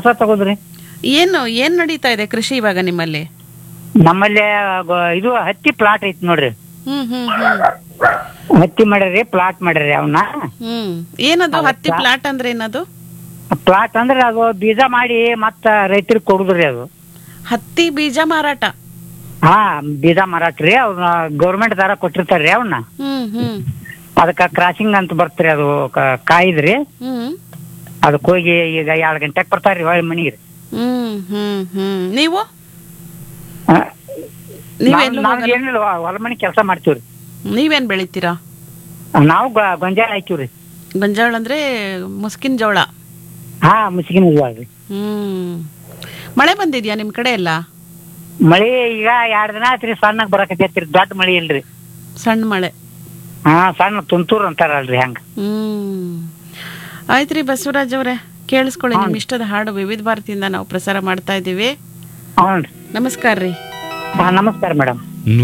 ಹೊಸ ತಗೋದ್ರಿ ಏನು ಏನ್ ನಡೀತಾ ಇದೆ ಕೃಷಿ ಇವಾಗ ನಿಮ್ಮಲ್ಲಿ ನಮ್ಮಲ್ಲಿ ಗೊ- ಇದು ಹತ್ತಿ ಪ್ಲಾಟ್ ಐತಿ ನೋಡ್ರಿ ಹ್ಮ್ ಹ್ಮ್ ಹ್ಮ್ ಹತ್ತಿ ಮಾಡ್ಯಾರಿ ಪ್ಲಾಟ್ ಮಾಡ್ಯಾರಿ ಅವನ್ನ ಹ್ಮ್ ಏನದು ಹತ್ತಿ ಪ್ಲಾಟ್ ಅಂದ್ರೆ ಏನದು ಪ್ಲಾಟ್ ಅಂದ್ರೆ ಅದು ಬೀಜ ಮಾಡಿ ಮತ್ತ ರೈತರಿಗೆ ಕೊಡುದ್ರಿ ಅದು ಹತ್ತಿ ಬೀಜ ಮಾರಾಟ ಹಾ ಬೀಜ ಮಾರಾಟ ರೀ ಅವ್ನ ಗೌರ್ಮೆಂಟ್ ದಾರ ಕೊಟ್ಟಿರ್ತಾರ್ರಿ ಅವನ್ನ ಹ್ಮ್ ಹ್ಮ್ ಅದಕ್ಕ ಕ್ರಾಸಿಂಗ್ ಅಂತ ಬರ್ತ್ರಿ ಅದು ಕ- ಕಾಯಿದ್ರಿ ಹ್ಮ್ ಅದಕ್ಕೆ ಹೋಗಿ ಈಗ ಎರಡು ಗಂಟೆಗೆ ಬರ್ತಾರ್ರಿ ಹೊಳ್ಳಿ ಮನಿಗೆ ರೀ ಹ್ಮ್ ಹ್ಮ್ ಹ್ಮ್ ನೀವು ಆ, ನೀವೆಲ್ಲೂ ನಾವ್- ನಾವ್ ಹೋಗಲ್ಲ? ಏನಿಲ್ಲ ಹೊಲ ಮನಿ ಕೆಲಸ ಮಾಡ್ತೀವ್ರಿ ನೀವೇನ್ ಬೆಳಿತೀರಾ ನಾವು ಗ- ಗೊಂಜಾಳ ಹಾಕಿವ್ರಿ ಗೊಂಜಾಳ ಅಂದ್ರೆ ಮುಸ್ಕಿನ ಜೋಳ ಹಾ ಮುಸ್ಕಿನ ಇವಾಗ್ರಿ ಹ್ಮ್ ಮಳೆ ಬಂದಿದ್ಯಾ ನಿಮ್ ಕಡೆ ಎಲ್ಲ ಮಳಿ ಈಗ ಎರಡ್ ದಿನ ಆತ್ರಿ ಸಣ್ಣಗ್ ಬರಕತ್ತೈತ್ರಿ ದೊಡ್ಡ ಮಳಿ ಇಲ್ರಿ ಸಣ್ಣ ಮಳೆ ಹಾ ಸಣ್ಣ ತುಂತೂರ್ ಅಂತಾರಲ್ರಿ ಹಂಗ ಹ್ಮ್ ಆಯ್ತ್ರಿ ಬಸವರಾಜ್ ಅವ್ರೆ ಕೇಳಿಸ್ಕೊಳ್ಳಿ ನಿಮ್ ಇಷ್ಟದ ಹಾಡು ವಿವಿಧ ಭಾರತಿಯಿಂದ ನಾವು ಪ್ರಸಾರ ಮಾಡ್ತಾ ಇದ್ದೀವಿ ಹ್ಞೂ ನಮಸ್ಕಾರ ರೀ ಹಾ ನಮಸ್ಕಾರ ಮೇಡಮ್